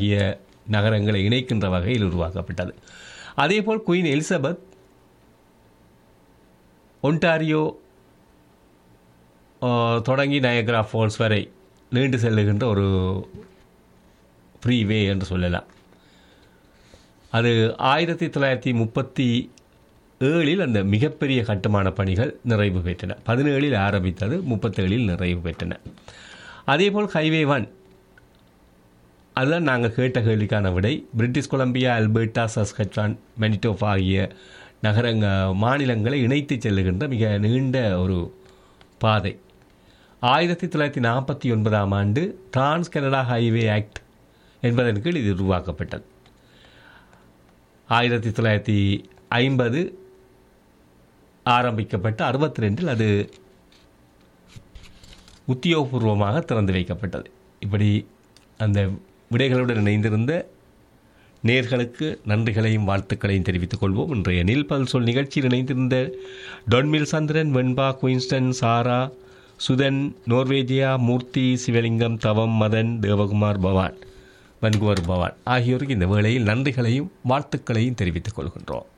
ஆகிய நகரங்களை இணைக்கின்ற வகையில் உருவாக்கப்பட்டது அதேபோல் குயின் எலிசபெத் ஒன்டாரியோ ஆஹ், தொடங்கி நயக்ரா ஃபால்ஸ் வரை நீண்டு செல்லுகின்ற ஒரு ஃப்ரீவே என்று சொல்லலாம் அது ஆயிரத்தி தொள்ளாயிரத்தி முப்பத்தி ஏழில் அந்த மிகப்பெரிய கட்டுமான பணிகள் நிறைவு பெற்றன பதினேழில் ஆரம்பித்தது முப்பத்தேழில் நிறைவு பெற்றன அதேபோல் ஹைவே ஒன் அதுதான் நாங்கள் கேட்ட கேள்விக்கான விடை British Columbia Alberta Saskatchewan Manitoba ஆகிய நகரங்க மாநிலங்களை இணைத்து செல்லுகின்ற மிக நீண்ட ஒரு பாதை ஆயிரத்தி தொள்ளாயிரத்தி நாற்பத்தி ஒன்பதாம் ஆண்டு டிரான்ஸ் கனடா ஹைவே ஆக்ட் என்பதன் கீழ் இது உருவாக்கப்பட்டது ஆயிரத்தி தொள்ளாயிரத்தி ஐம்பது ஆரம்பிக்கப்பட்டு அறுபத்தி ரெண்டில் அது உத்தியோகபூர்வமாக திறந்து வைக்கப்பட்டது இப்படி அந்த விடைகளுடன் இணைந்திருந்த நேர்களுக்கு நன்றிகளையும் வாழ்த்துக்களையும் தெரிவித்துக் கொள்வோம் இன்றைய நீல்பல் சொல் நிகழ்ச்சியில் இணைந்திருந்த டொன்மில் சந்திரன் வெண்பா குயின்ஸ்டன் சாரா சுதன் நோர்வேஜியா மூர்த்தி சிவலிங்கம் தவம் மதன் தேவகுமார் பவான் வன்குவர் பவான் ஆகியோருக்கு இந்த வேளையில் நன்றிகளையும் வாழ்த்துக்களையும் தெரிவித்துக் கொள்கின்றோம்